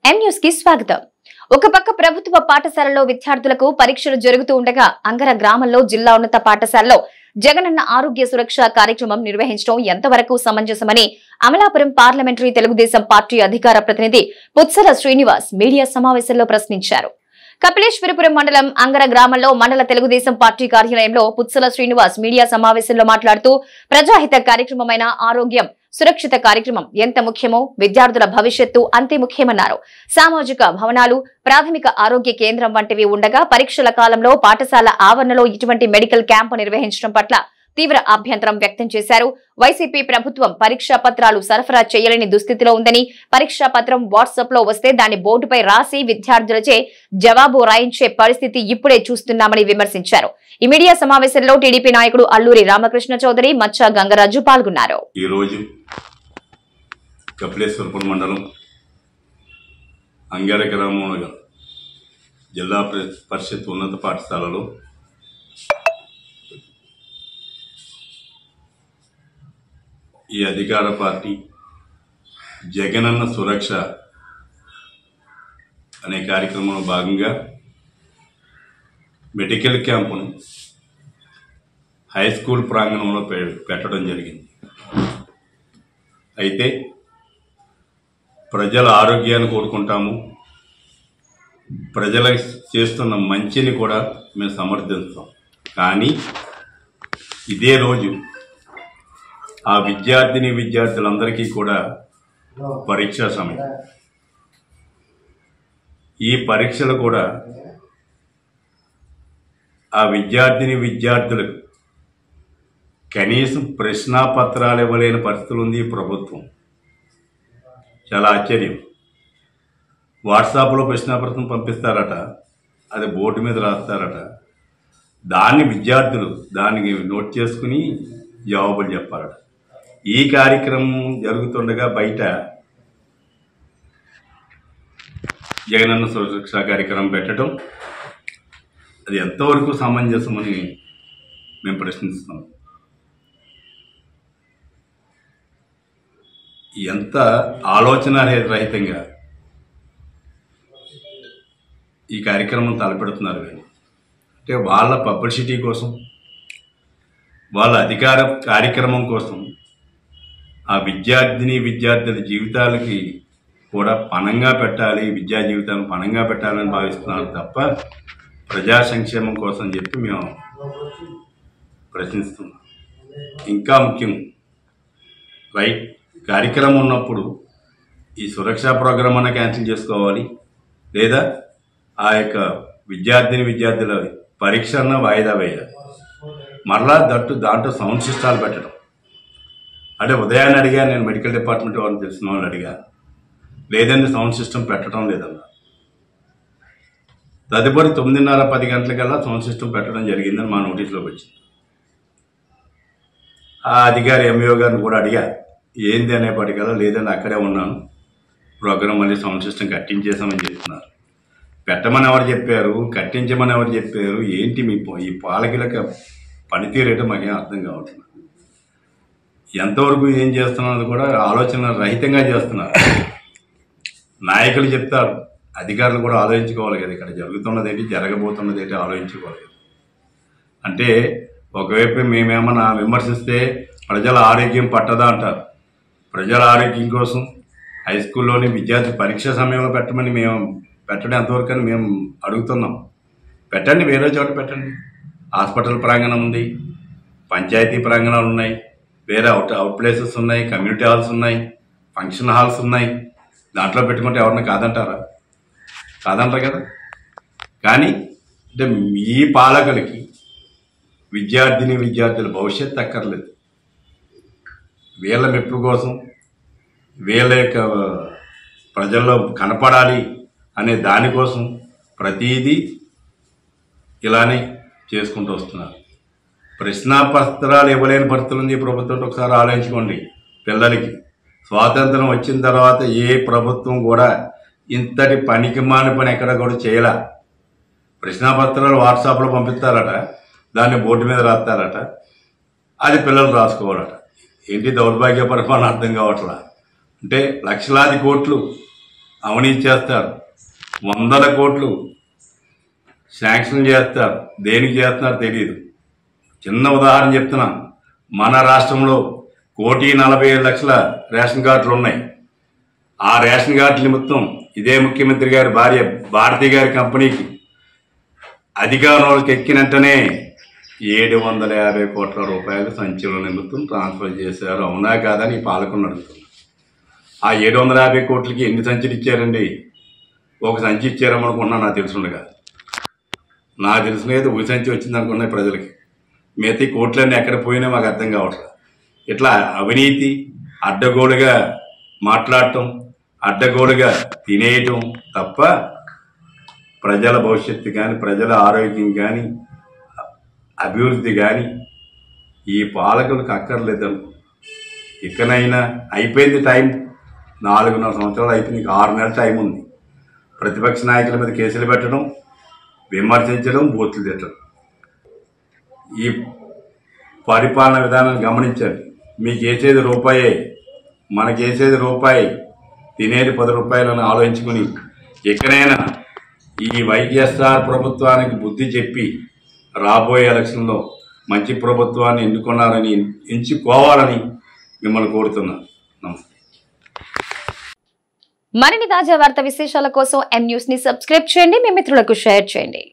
M news కి స్వాగతం ఒక పక్క ప్రభుత్వ పాఠశాలలో విద్యార్థులకు పరీక్షలు జరుగుతూ ఉండగా అంగర గ్రామంలో జిల్లా ఉన్నత పాఠశాలలో జగనన్న ఆరోగ్య సురక్ష కార్యక్రమం నిర్వహించడం ఎంతవరకు సమంజసమని అమలాపురం పార్లమెంటరీ తెలుగుదేశం పార్టీ అధికార ప్రతినిధి పుత్సల శ్రీనివాస్ మీడియా సమావేశంలో ప్రశ్నించారు కపిలేశ్వరపురం మండలం అంగర గ్రామంలో మండల తెలుగుదేశం పార్టీ కార్యాలయంలో పుత్సల శ్రీనివాస్ మీడియా సమావేశంలో మాట్లాడుతూ ప్రజాహిత కార్యక్రమమైన ఆరోగ్యం సురక్షిత కార్యక్రమం ఎంత ముఖ్యమో విద్యార్థుల భవిష్యత్తు అంతే ముఖ్యమన్నారు సామాజిక భవనాలు ప్రాథమిక ఆరోగ్య కేంద్రం వంటివి ఉండగా పరీక్షల కాలంలో పాఠశాల ఆవరణలో ఇటువంటి మెడికల్ క్యాంపు నిర్వహించడం పట్ల తీవ్ర అభ్యంతరం వ్యక్తం చేశారు వైసీపీ ప్రభుత్వం పరీక్షా పత్రాలు సరఫరా చేయలేని దుస్థితిలో ఉందని పరీక్షా పత్రం వాట్సాప్ లో వస్తే దాన్ని బోర్డుపై రాసి విద్యార్థులచే జవాబు రాయించే పరిస్థితి ఇప్పుడే చూస్తున్నామని విమర్శించారు ఈ మీడియా సమావేశంలో టీడీపీ నాయకుడు అల్లూరి రామకృష్ణ చౌదరి మచ్చ గంగరాజు పాల్గొన్నారు ఈరోజు కపిలేశ్వరపురం మండలం అంగర గ్రామంలో జిల్లా ప్ర- పరిషత్ ఉన్నత పాఠశాలలో ఈ అధికార పార్టీ జగనన్న సురక్ష అనే కార్యక్రమంలో భాగంగా మెడికల్ క్యాంపును హై స్కూల్ ప్రాంగణంలో పె- పెట్టడం జరిగింది అయితే ప్రజల ఆరోగ్యాన్ని కోరుకుంటాము ప్రజలకు చేస్తున్న మంచిని కూడా మేము సమర్థిస్తాం కానీ ఇదే రోజు ఆ విద్యార్థిని విద్యార్థులందరికీ కూడా పరీక్షా సమయం ఈ పరీక్షలు కూడా ఆ విద్యార్థిని విద్యార్థులకు కనీసం ప్రశ్నాపత్రాలు ఇవ్వలేని పరిస్థితులు ఉంది ఈ ప్రభుత్వం చాలా ఆశ్చర్యం వాట్సాప్లో ప్రశ్నాపత్రం పంపిస్తారట అది బోర్డు మీద రాస్తారట దాన్ని విద్యార్థులు దానికి నోట్ చేసుకుని జవాబులు చెప్పారట ఈ కార్యక్రమం జరుగుతుండగా బయట జగనన్న సురక్ష కార్యక్రమం పెట్టడం అది ఎంతవరకు సమంజసమని మేము ప్రశ్నిస్తున్నాం ఎంత ఆలోచన రహితంగా ఈ కార్యక్రమం తలపెడుతున్నారు వీళ్ళు అంటే వాళ్ళ పబ్లిసిటీ కోసం వాళ్ళ అధికార కార్యక్రమం కోసం ఆ విద్యార్థిని విద్యార్థుల జీవితాలకి కూడా పణంగా పెట్టాలి విద్యా జీవితాలను పణంగా పెట్టాలని భావిస్తున్నారు తప్ప ప్రజా సంక్షేమం కోసం చెప్పి మేము ప్రశ్నిస్తున్నాం ఇంకా ముఖ్యం రైట్ కార్యక్రమం ఉన్నప్పుడు ఈ సురక్షా ప్రోగ్రామ్ అన్న క్యాన్సిల్ చేసుకోవాలి లేదా ఆ యొక్క విద్యార్థిని విద్యార్థుల పరీక్ష అన్న వాయిదా వేయాలి మరలా దట్టు దాంట్లో సౌండ్ సిస్టాలు పెట్టడం అంటే ఉదయాన్నే అడిగా నేను మెడికల్ డిపార్ట్మెంట్ వాళ్ళని తెలిసిన వాళ్ళు అడిగా లేదండి సౌండ్ సిస్టమ్ పెట్టడం లేదన్నా తదుపరి తొమ్మిదిన్నర పది గంటలకల్లా సౌండ్ సిస్టమ్ పెట్టడం జరిగిందని మా నోటీసులోకి వచ్చింది ఆ అధికారి ఎంఈఓ గారిని కూడా అడిగా ఏంది అనేప్పటికల్లా లేదండి అక్కడే ఉన్నాను ప్రోగ్రామ్ మళ్ళీ సౌండ్ సిస్టమ్ కట్టించేసామని చెప్తున్నారు పెట్టమని ఎవరు చెప్పారు కట్టించమని ఎవరు చెప్పారు ఏంటి మీ ప- ఈ పాలకులకు పనితీరేటో మాకేం అర్థం కావట్లేదు ఎంతవరకు ఏం చేస్తున్నది కూడా ఆలోచన రహితంగా చేస్తున్నారు నాయకులు చెప్తారు అధికారులు కూడా ఆలోచించుకోవాలి కదా ఇక్కడ జరుగుతున్నది ఏంటి జరగబోతున్నది ఏంటి ఆలోచించుకోవాలి కదా. అంటే ఒకవైపు మేమేమన్నా విమర్శిస్తే ప్రజల ఆరోగ్యం పట్టదా అంటారు ప్రజల ఆరోగ్యం కోసం హై స్కూల్లోని విద్యార్థి పరీక్ష సమయంలో పెట్టమని మేము పెట్టడం ఎంతవరకు అని మేము అడుగుతున్నాం పెట్టండి వేరే చోట పెట్టండి హాస్పిటల్ ప్రాంగణం ఉంది పంచాయతీ ప్రాంగణాలు ఉన్నాయి వేరే అవుట్ అవుట్ ప్లేసెస్ ఉన్నాయి కమ్యూనిటీ హాల్స్ ఉన్నాయి ఫంక్షన్ హాల్స్ ఉన్నాయి దాంట్లో పెట్టుకుంటే ఎవరన్నా కాదంటారా కాదంటారు కదా కానీ అంటే ఈ పాలకులకి విద్యార్థిని విద్యార్థుల భవిష్యత్తు అక్కర్లేదు వీళ్ళ మెప్పు కోసం వీళ్ళ యొక్క ప్రజల్లో కనపడాలి అనే దానికోసం ప్రతీదీ ఇలానే చేసుకుంటూ వస్తున్నారు ప్రశ్నాపత్రాలు ఇవ్వలేని పరిస్థితులు ఉంది ఈ ప్రభుత్వం ఒకసారి ఆలోచించుకోండి పిల్లలకి స్వాతంత్రం వచ్చిన తర్వాత ఏ ప్రభుత్వం కూడా ఇంతటి పనికి మాని పని ఎక్కడ కూడా చేయలే ప్రశ్నాపత్రాలు వాట్సాప్లో పంపిస్తారట దాన్ని బోర్డు మీద రాస్తారట అది పిల్లలు రాసుకోవాలట ఏంటి దౌర్భాగ్య పరిపాలన అర్థం కావట్లా అంటే లక్షలాది కోట్లు అవినీతి చేస్తారు వందల కోట్లు శాంక్షన్ చేస్తారు దేనికి చేస్తున్నారో తెలియదు చిన్న ఉదాహరణ చెప్తున్నా మన రాష్ట్రంలో కోటి నలభై ఏడు లక్షల రేషన్ కార్డులు ఉన్నాయి ఆ రేషన్ కార్డుల నిమిత్తం ఇదే ముఖ్యమంత్రి గారి భార్య భారతి గారి కంపెనీకి అధికారంలోకి ఎక్కినట్టనే ఏడు వందల యాభై కోట్ల రూపాయలు సంచుల నిమిత్తం ట్రాన్స్ఫర్ చేశారు అవునా కాదని ఈ పాలకులను అడుగుతున్నా ఆ ఏడు వందల యాభై కోట్లకి ఎన్ని సంచులు ఇచ్చారండి ఒక సంచి ఇచ్చారనుకుంటున్నా నాకు తెలుసుండగా నాకు తెలిసినది ఒక సంచి వచ్చింది అనుకున్నాయి ప్రజలకి మిగతా ఈ కోట్లన్నీ ఎక్కడ పోయినా మాకు అర్థం కావట్లేదు ఇట్లా అవినీతి అడ్డగోలుగా మాట్లాడటం అడ్డగోలుగా తినేయటం తప్ప ప్రజల భవిష్యత్తు కానీ ప్రజల ఆరోగ్యం కానీ అభివృద్ధి కానీ ఈ పాలకులకు అక్కర్లేదు ఇకనైనా అయిపోయింది టైం నాలుగున్నర సంవత్సరాలు అయిపోయింది ఇంకా ఆరు నెలల టైం ఉంది ప్రతిపక్ష నాయకుల మీద కేసులు పెట్టడం విమర్శించడం బూతులు తిట్టడం ఈ పరిపాలన విధానాన్ని గమనించండి మీకు వేసేది రూపాయే మనకి వేసేది రూపాయి తినేది పది రూపాయలని ఆలోచించుకుని ఎక్కడైనా ఈ వైఎస్ఆర్ ప్రభుత్వానికి బుద్ధి చెప్పి రాబోయే ఎలక్షన్లో మంచి ప్రభుత్వాన్ని ఎన్నుకున్నారని ఎంచుకోవాలని మిమ్మల్ని కోరుతున్నాను నమస్తే మరిన్ని తాజా వార్త విశేషాల కోసం ఎం న్యూస్ ని సబ్స్క్రైబ్ చేయండి మీ మిత్రులకు షేర్ చేయండి